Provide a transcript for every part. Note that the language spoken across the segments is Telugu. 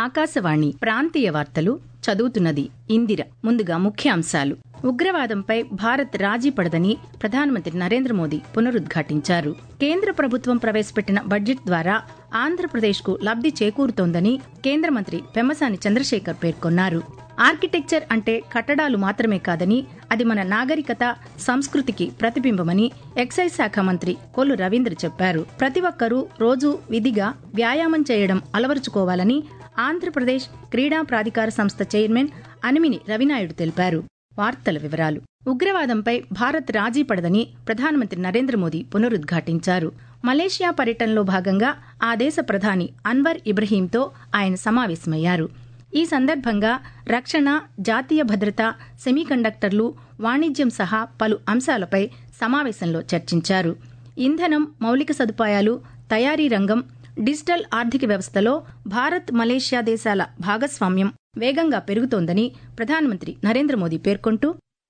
ఆకాశవాణి ప్రాంతీయ వార్తలు చదువుతున్నది ఇందిర ముందుగా ముఖ్యాంశాలు ఉగ్రవాదంపై భారత్ రాజీ పడదని ప్రధానమంత్రి నరేంద్ర మోదీ పునరుద్ఘాటించారు కేంద్ర ప్రభుత్వం ప్రవేశపెట్టిన బడ్జెట్ ద్వారా ఆంధ్రప్రదేశ్కు లబ్ది చేకూరుతోందని కేంద్ర మంత్రి పెమ్మసాని చంద్రశేఖర్ పేర్కొన్నారు ఆర్కిటెక్చర్ అంటే కట్టడాలు మాత్రమే కాదని అది మన నాగరికత సంస్కృతికి ప్రతిబింబమని ఎక్సైజ్ శాఖ మంత్రి కొల్లు రవీంద్ర చెప్పారు ప్రతి ఒక్కరూ రోజు విధిగా వ్యాయామం చేయడం అలవరుచుకోవాలని ఆంధ్రప్రదేశ్ క్రీడా ప్రాధికార సంస్థ చైర్మన్ అనిమిని రవినాయుడు తెలిపారు వార్తల వివరాలు ఉగ్రవాదంపై భారత్ రాజీ పడదని ప్రధానమంత్రి నరేంద్ర మోదీ పునరుద్ఘాటించారు మలేషియా పర్యటనలో భాగంగా ఆ దేశ ప్రధాని అన్వర్ ఇబ్రహీంతో ఆయన సమావేశమయ్యారు ఈ సందర్భంగా రక్షణ జాతీయ భద్రత సెమీకండక్టర్లు వాణిజ్యం సహా పలు అంశాలపై సమావేశంలో చర్చించారు ఇంధనం మౌలిక సదుపాయాలు తయారీ రంగం డిజిటల్ ఆర్థిక వ్యవస్థలో భారత్ మలేషియా దేశాల భాగస్వామ్యం వేగంగా పెరుగుతోందని ప్రధానమంత్రి నరేంద్ర మోదీ పేర్కొంటూ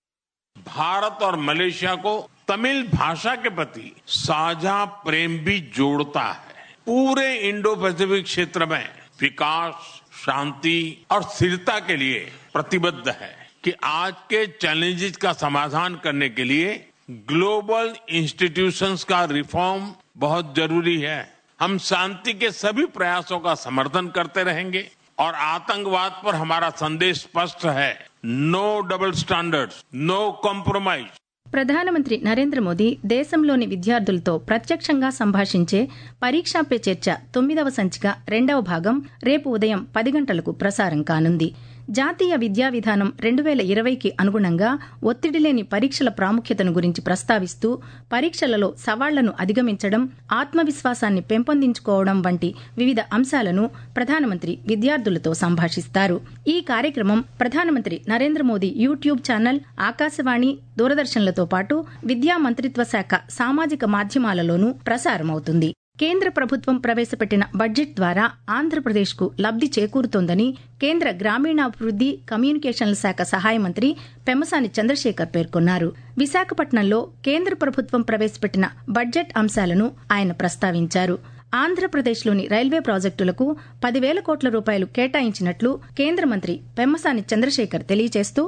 भारत और मलेशिया को तमिल भाषा के प्रति साझा प्रेम भी जोड़ता है पूरे इंडो पैसिफिक क्षेत्र में विकास शांति और स्थिरता के लिए प्रतिबद्ध है कि आज के चैलेंजेस का समाधान करने के लिए ग्लोबल इंस्टीट्यूशंस का रिफॉर्म बहुत जरूरी है हम शांति के सभी प्रयासों का समर्थन करते रहेंगे और आतंकवाद पर हमारा संदेश स्पष्ट है no double standards no compromise ప్రధానమంత్రి నరేంద్ర మోదీ దేశంలోని విద్యార్థులతో ప్రత్యక్షంగా సంభాషించే పరీక్షా పే చర్చ తొమ్మిదవ సంచిక రెండవ భాగం రేపు ఉదయం పది గంటలకు ప్రసారం కానుంది జాతీయ విద్యా విధానం రెండు వేల ఇరవైకి అనుగుణంగా ఒత్తిడి లేని పరీక్షల ప్రాముఖ్యతను గురించి ప్రస్తావిస్తూ పరీక్షలలో సవాళ్లను అధిగమించడం ఆత్మవిశ్వాసాన్ని పెంపొందించుకోవడం వంటి వివిధ అంశాలను ప్రధానమంత్రి విద్యార్థులతో సంభాషిస్తారు ఈ కార్యక్రమం ప్రధానమంత్రి నరేంద్ర మోదీ యూట్యూబ్ ఛానల్ ఆకాశవాణి దూరదర్శన్లతో పాటు విద్యా మంత్రిత్వ శాఖ సామాజిక మాధ్యమాలలోనూ ప్రసారమవుతుంది కేంద్ర ప్రభుత్వం ప్రవేశపెట్టిన బడ్జెట్ ద్వారా ఆంధ్రప్రదేశ్కు లబ్ది చేకూరుతోందని కేంద్ర గ్రామీణాభివృద్ది కమ్యూనికేషన్ల శాఖ సహాయ మంత్రి పెమ్మసాని చంద్రశేఖర్ పేర్కొన్నారు విశాఖపట్నంలో కేంద్ర ప్రభుత్వం ప్రవేశపెట్టిన బడ్జెట్ అంశాలను ఆయన ప్రస్తావించారు ఆంధ్రప్రదేశ్లోని రైల్వే ప్రాజెక్టులకు పదివేల కోట్ల రూపాయలు కేటాయించినట్లు కేంద్ర మంత్రి పెమ్మసాని చంద్రశేఖర్ తెలియజేస్తూ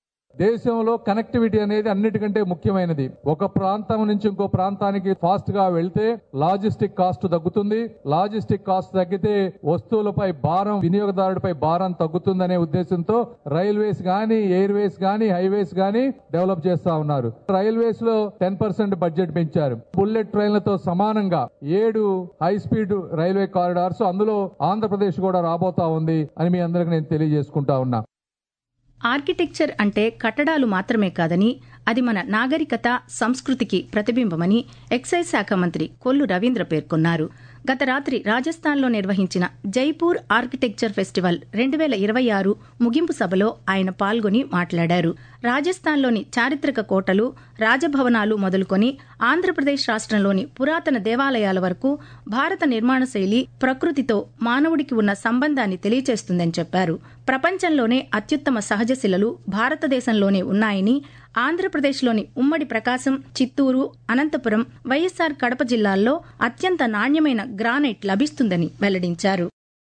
దేశంలో కనెక్టివిటీ అనేది అన్నిటికంటే ముఖ్యమైనది ఒక ప్రాంతం నుంచి ఇంకో ప్రాంతానికి ఫాస్ట్ గా వెళ్తే లాజిస్టిక్ కాస్ట్ తగ్గుతుంది లాజిస్టిక్ కాస్ట్ తగ్గితే వస్తువులపై భారం వినియోగదారుడిపై భారం తగ్గుతుందనే ఉద్దేశంతో రైల్వేస్ గాని ఎయిర్వేస్ గాని హైవేస్ గాని డెవలప్ చేస్తా ఉన్నారు రైల్వేస్ లో టెన్ పర్సెంట్ బడ్జెట్ పెంచారు బుల్లెట్ ట్రైన్లతో సమానంగా ఏడు హై స్పీడ్ రైల్వే కారిడార్స్ అందులో ఆంధ్రప్రదేశ్ కూడా రాబోతా ఉంది అని మీ అందరికి నేను తెలియజేసుకుంటా ఉన్నా ఆర్కిటెక్చర్ అంటే కట్టడాలు మాత్రమే కాదని అది మన నాగరికత సంస్కృతికి ప్రతిబింబమని ఎక్సైజ్ శాఖ మంత్రి కొల్లు రవీంద్ర పేర్కొన్నారు గత రాత్రి రాజస్థాన్లో నిర్వహించిన జైపూర్ ఆర్కిటెక్చర్ ఫెస్టివల్ రెండు వేల ఇరవై ఆరు ముగింపు సభలో ఆయన పాల్గొని మాట్లాడారు రాజస్థాన్లోని చారిత్రక కోటలు రాజభవనాలు మొదలుకొని ఆంధ్రప్రదేశ్ రాష్ట్రంలోని పురాతన దేవాలయాల వరకు భారత నిర్మాణ శైలి ప్రకృతితో మానవుడికి ఉన్న సంబంధాన్ని తెలియచేస్తుందని చెప్పారు ప్రపంచంలోనే అత్యుత్తమ సహజ శిలలు భారతదేశంలోనే ఉన్నాయని ఆంధ్రప్రదేశ్లోని ఉమ్మడి ప్రకాశం చిత్తూరు అనంతపురం వైఎస్సార్ కడప జిల్లాల్లో అత్యంత నాణ్యమైన గ్రానైట్ లభిస్తుందని వెల్లడించారు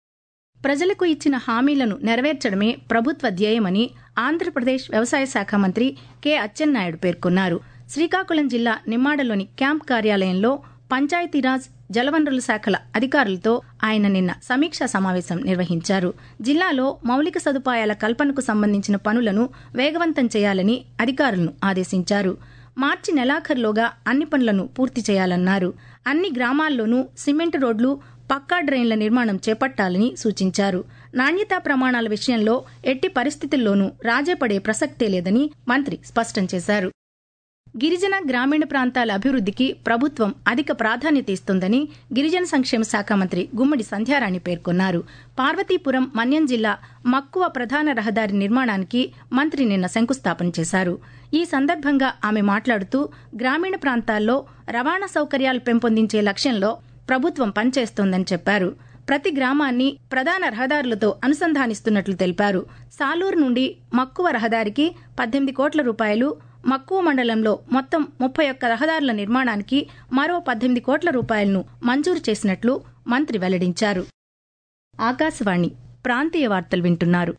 ప్రజలకు ఇచ్చిన హామీలను నెరవేర్చడమే ప్రభుత్వ ధ్యేయమని ఆంధ్రప్రదేశ్ వ్యవసాయ శాఖ మంత్రి కె అచ్చెన్నాయుడు పేర్కొన్నారు శ్రీకాకుళం జిల్లా నిమ్మాడలోని క్యాంప్ కార్యాలయంలో పంచాయతీరాజ్ జలవనరుల శాఖల అధికారులతో ఆయన నిన్న సమీక్షా సమావేశం నిర్వహించారు జిల్లాలో మౌలిక సదుపాయాల కల్పనకు సంబంధించిన పనులను వేగవంతం చేయాలని అధికారులను ఆదేశించారు మార్చి నెలాఖరులోగా అన్ని పనులను పూర్తి చేయాలన్నారు అన్ని గ్రామాల్లోనూ సిమెంట్ రోడ్లు పక్కా డ్రైన్ల నిర్మాణం చేపట్టాలని సూచించారు నాణ్యతా ప్రమాణాల విషయంలో ఎట్టి పరిస్థితుల్లోనూ రాజీపడే ప్రసక్తే లేదని మంత్రి స్పష్టం చేశారు గిరిజన గ్రామీణ ప్రాంతాల అభివృద్ధికి ప్రభుత్వం అధిక ప్రాధాన్యత ఇస్తుందని గిరిజన సంక్షేమ శాఖ మంత్రి గుమ్మడి సంధ్యారాణి పేర్కొన్నారు పార్వతీపురం మన్యం జిల్లా మక్కువ ప్రధాన రహదారి నిర్మాణానికి మంత్రి నిన్న శంకుస్థాపన చేశారు ఈ సందర్భంగా ఆమె మాట్లాడుతూ గ్రామీణ ప్రాంతాల్లో రవాణా సౌకర్యాలు పెంపొందించే లక్ష్యంలో ప్రభుత్వం పనిచేస్తోందని చెప్పారు ప్రతి గ్రామాన్ని ప్రధాన రహదారులతో అనుసంధానిస్తున్నట్లు తెలిపారు సాలూరు నుండి మక్కువ రహదారికి పద్దెనిమిది కోట్ల రూపాయలు మక్కువ మండలంలో మొత్తం ముప్పై ఒక్క రహదారుల నిర్మాణానికి మరో పద్దెనిమిది కోట్ల రూపాయలను మంజూరు చేసినట్లు మంత్రి వెల్లడించారు ఆకాశవాణి ప్రాంతీయ వార్తలు వింటున్నారు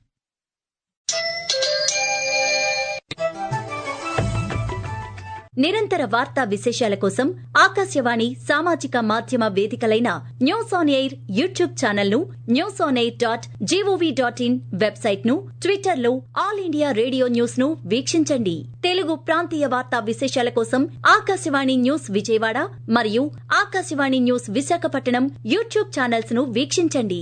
నిరంతర వార్తా విశేషాల కోసం ఆకాశవాణి సామాజిక మాధ్యమ వేదికలైన news on air YouTube channel ను news on air dot gov dot in website ను ట్విట్టర్ లో ఆల్ ఇండియా రేడియో న్యూస్ ను వీక్షించండి తెలుగు ప్రాంతీయ వార్తా విశేషాల కోసం ఆకాశవాణి న్యూస్ విజయవాడ మరియు Akashvani news Visakhapatnam YouTube channels ను వీక్షించండి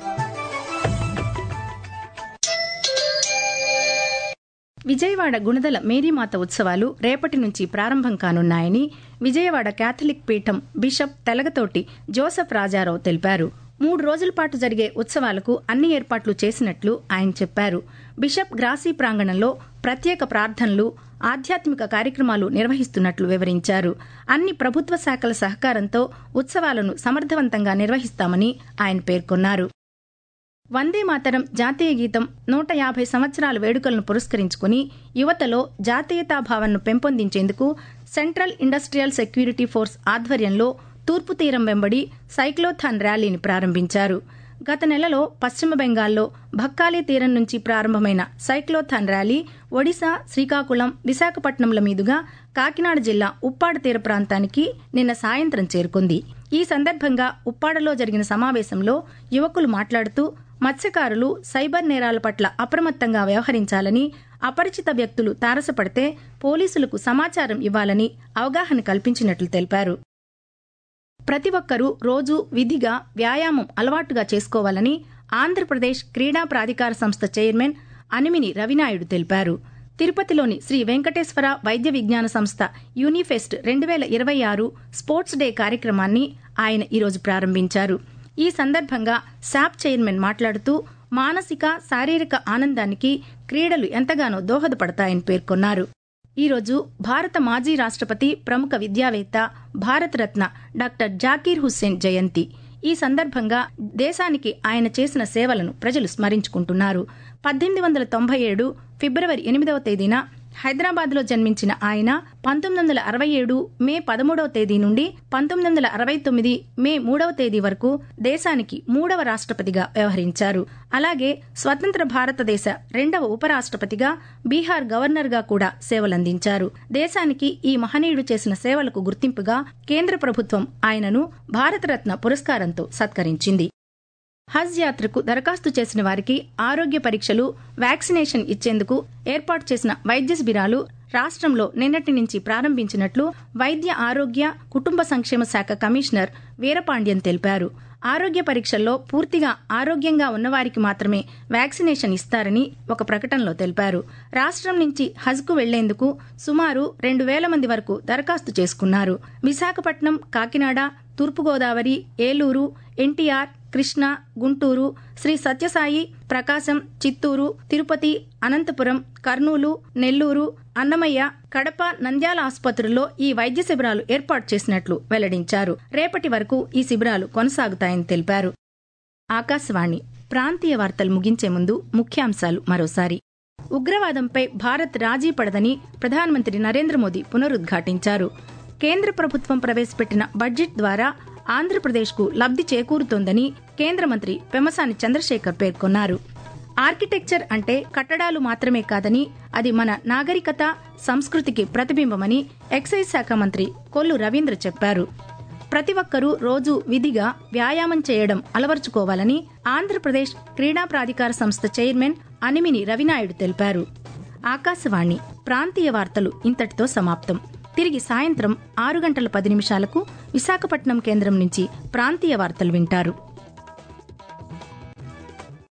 విజయవాడ గుణదల మేరీమాత ఉత్సవాలు రేపటి నుంచి ప్రారంభం కానున్నాయని విజయవాడ కేథలిక్ పీఠం బిషప్ తెలగతోటి జోసెఫ్ రాజారావు తెలిపారు మూడు రోజుల పాటు జరిగే ఉత్సవాలకు అన్ని ఏర్పాట్లు చేసినట్లు ఆయన చెప్పారు బిషప్ గ్రాసీ ప్రాంగణంలో ప్రత్యేక ప్రార్థనలు ఆధ్యాత్మిక కార్యక్రమాలు నిర్వహిస్తున్నట్లు వివరించారు అన్ని ప్రభుత్వ శాఖల సహకారంతో ఉత్సవాలను సమర్థవంతంగా నిర్వహిస్తామని ఆయన పేర్కొన్నారు వందే మాతరం జాతీయ గీతం నూట యాభై సంవత్సరాల వేడుకలను పురస్కరించుకుని యువతలో జాతీయతాభావాన్ని పెంపొందించేందుకు సెంట్రల్ ఇండస్ట్రియల్ సెక్యూరిటీ ఫోర్స్ ఆధ్వర్యంలో తూర్పు తీరం వెంబడి సైక్లోథాన్ ర్యాలీని ప్రారంభించారు గత నెలలో పశ్చిమ బెంగాల్లో భక్కాలి తీరం నుంచి ప్రారంభమైన సైక్లోథాన్ ర్యాలీ ఒడిశా శ్రీకాకుళం విశాఖపట్నంల మీదుగా కాకినాడ జిల్లా ఉప్పాడ తీర ప్రాంతానికి నిన్న సాయంత్రం చేరుకుంది ఈ సందర్భంగా ఉప్పాడలో జరిగిన సమావేశంలో యువకులు మాట్లాడుతూ మత్స్యకారులు సైబర్ నేరాల పట్ల అప్రమత్తంగా వ్యవహరించాలని అపరిచిత వ్యక్తులు తారసపడితే పోలీసులకు సమాచారం ఇవ్వాలని అవగాహన కల్పించినట్లు తెలిపారు ప్రతి ఒక్కరూ రోజు విధిగా వ్యాయామం అలవాటుగా చేసుకోవాలని ఆంధ్రప్రదేశ్ క్రీడా ప్రాధికార సంస్థ చైర్మన్ అనిమిని రవినాయుడు తెలిపారు తిరుపతిలోని శ్రీ వెంకటేశ్వర వైద్య విజ్ఞాన సంస్థ యూనిఫెస్ట్ రెండు వేల ఇరవై ఆరు స్పోర్ట్స్ డే కార్యక్రమాన్ని ఆయన ఈరోజు ప్రారంభించారు ఈ సందర్భంగా శాప్ చైర్మన్ మాట్లాడుతూ మానసిక శారీరక ఆనందానికి క్రీడలు ఎంతగానో దోహదపడతాయని పేర్కొన్నారు ఈరోజు భారత మాజీ రాష్ట్రపతి ప్రముఖ విద్యావేత్త భారతరత్న డాక్టర్ జాకీర్ హుస్సేన్ జయంతి ఈ సందర్భంగా దేశానికి ఆయన చేసిన సేవలను ప్రజలు స్మరించుకుంటున్నారు పద్దెనిమిది వందల తొంభై ఏడు ఫిబ్రవరి ఎనిమిదవ తేదీన హైదరాబాద్లో జన్మించిన ఆయన పంతొమ్మిది వందల అరవై ఏడు మే పదమూడవ తేదీ నుండి పంతొమ్మిది వందల అరవై తొమ్మిది మే మూడవ తేదీ వరకు దేశానికి మూడవ రాష్ట్రపతిగా వ్యవహరించారు అలాగే స్వతంత్ర భారతదేశ రెండవ ఉపరాష్ట్రపతిగా బీహార్ గవర్నర్గా కూడా సేవలందించారు దేశానికి ఈ మహనీయుడు చేసిన సేవలకు గుర్తింపుగా కేంద్ర ప్రభుత్వం ఆయనను భారతరత్న పురస్కారంతో సత్కరించింది హజ్ యాత్రకు దరఖాస్తు చేసిన వారికి ఆరోగ్య పరీక్షలు వ్యాక్సినేషన్ ఇచ్చేందుకు ఏర్పాటు చేసిన వైద్య శిబిరాలు రాష్ట్రంలో నిన్నటి నుంచి ప్రారంభించినట్లు వైద్య ఆరోగ్య కుటుంబ సంక్షేమ శాఖ కమిషనర్ వీరపాండ్యన్ తెలిపారు ఆరోగ్య పరీక్షల్లో పూర్తిగా ఆరోగ్యంగా ఉన్నవారికి మాత్రమే వ్యాక్సినేషన్ ఇస్తారని ఒక ప్రకటనలో తెలిపారు రాష్ట్రం నుంచి హజ్కు వెళ్లేందుకు సుమారు రెండు వేల మంది వరకు దరఖాస్తు చేసుకున్నారు విశాఖపట్నం కాకినాడ తూర్పుగోదావరి ఏలూరు ఎన్టీఆర్ కృష్ణా గుంటూరు శ్రీ సత్యసాయి ప్రకాశం చిత్తూరు తిరుపతి అనంతపురం కర్నూలు నెల్లూరు అన్నమయ్య కడప నంద్యాల ఆసుపత్రుల్లో ఈ వైద్య శిబిరాలు ఏర్పాటు చేసినట్లు వెల్లడించారు రేపటి వరకు ఈ శిబిరాలు కొనసాగుతాయని తెలిపారు ఆకాశవాణి ప్రాంతీయ వార్తలు ముగించే ముందు ముఖ్యాంశాలు మరోసారి ఉగ్రవాదంపై భారత్ రాజీ పడదని ప్రధానమంత్రి నరేంద్ర మోదీ పునరుద్ఘాటించారు కేంద్ర ప్రభుత్వం ప్రవేశపెట్టిన బడ్జెట్ ద్వారా ఆంధ్రప్రదేశ్కు లబ్ది చేకూరుతోందని కేంద్ర మంత్రి పెమసాని చంద్రశేఖర్ పేర్కొన్నారు ఆర్కిటెక్చర్ అంటే కట్టడాలు మాత్రమే కాదని అది మన నాగరికత సంస్కృతికి ప్రతిబింబమని ఎక్సైజ్ శాఖ మంత్రి కొల్లు రవీంద్ర చెప్పారు ప్రతి ఒక్కరూ రోజు విధిగా వ్యాయామం చేయడం అలవర్చుకోవాలని ఆంధ్రప్రదేశ్ క్రీడా ప్రాధికార సంస్థ చైర్మన్ అనిమిని రవినాయుడు తెలిపారు ఆకాశవాణి ప్రాంతీయ వార్తలు ఇంతటితో సమాప్తం తిరిగి సాయంత్రం ఆరు గంటల పది నిమిషాలకు విశాఖపట్నం కేంద్రం నుంచి ప్రాంతీయ వార్తలు వింటారు